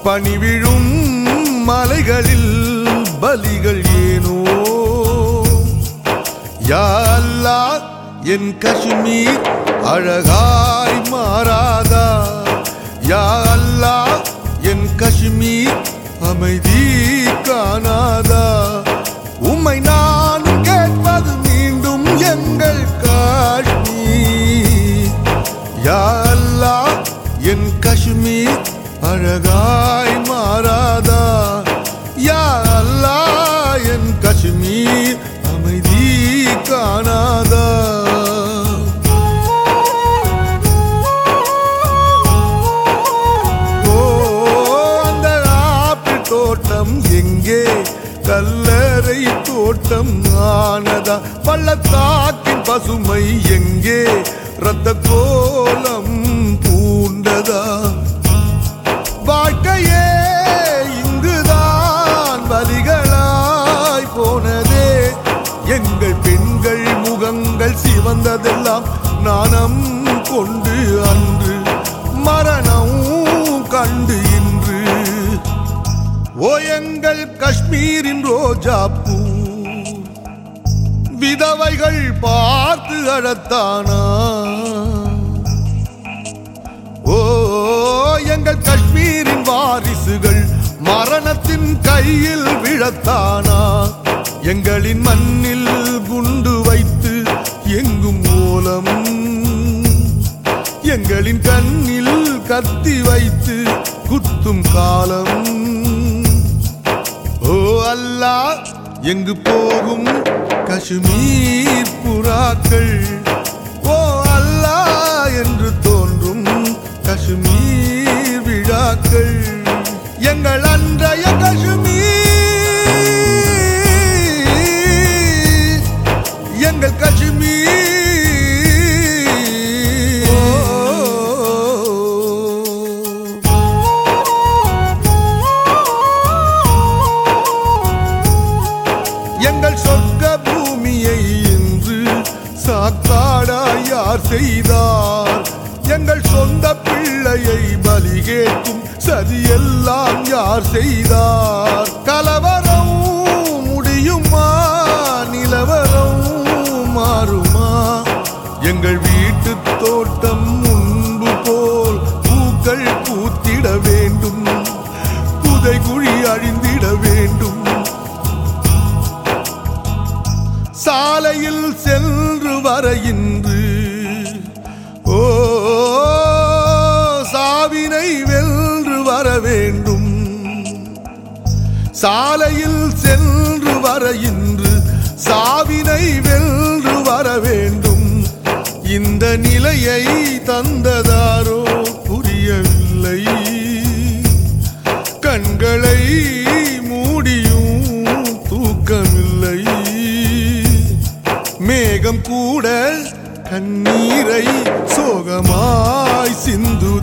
பணிவிழும் மலைகளில் பலிகள் ஏனோ யா அல்லாஹ் என் காஷ்மீர் அழகாய் மாறாதா யா அல்லாஹ் என் காஷ்மீர் அமைதி காணாதா உம்மை நான் கேட்பது மீண்டும் எங்கள் காஷ்மீர் யா அல்லாஹ் என் காஷ்மீர் அழகாய் மாறாதா யா அல்லாஹ் என் காஷ்மீர் அமைதி காணாதா ஓ அந்த ஆப்பிள் தோட்டம் எங்கே கல்லறை தோட்டம் ஆனதா பள்ளத்தாக்கின் பசுமை எங்கே ரத்த கோலம் பூண்டதா வாழ்க்கையே இங்குதான் வலிகளாய் போனதே எங்கள் பெண்கள் முகங்கள் சிவந்ததெல்லாம் நாணம் கொண்டு அன்று மரணம் கண்டு இன்று ஓ எங்கள் காஷ்மீரின் ரோஜா பூ விதவைகள் பார்த்து அழத்தானா ஓ எங்கள் காஷ்மீரின் வாரிசுகள் மரணத்தின் கையில் விழத்தானா எங்களின் மண்ணில் குண்டு வைத்து எங்கும் மூலம் எங்களின் கண்ணில் கத்தி வைத்து குத்தும் காலம் ஓ அல்லாஹ் எங்கு போகும் காஷ்மீர் புறாக்கள் ஓ அல்லாஹ் என்று தோன்றும் காஷ்மீர் விழாக்கள் எங்கள் அன்றைய காஷ்மீர் எங்கள் காஷ்மீர் ஓ எங்கள் சொர்க்க பூமியை இன்று சாக்காடா யார் செய்தார் எங்கள் சொந்த பிள்ளையை பலி கேட்கும் சதியெல்லாம் யார் செய்தார் கலவரம் முடியுமா நிலவரம் மாறுமா எங்கள் வீட்டு தோட்டம் முன்பு போல் பூக்கள் பூத்திட வேண்டும் புதை குழி அழிந்திட வேண்டும் சாலையில் சென்று வர இன்று ஓ சாவினை வென்று வர வேண்டும் சாலையில் சென்று வர இன்று சாவினை வென்று வர வேண்டும் இந்த நிலையை தந்ததாரோ புரியவில்லை கண்களை மூடியும் தூக்கமில்லை மேகம் கூட கண்ணீரை சோகமாய் சிந்துதே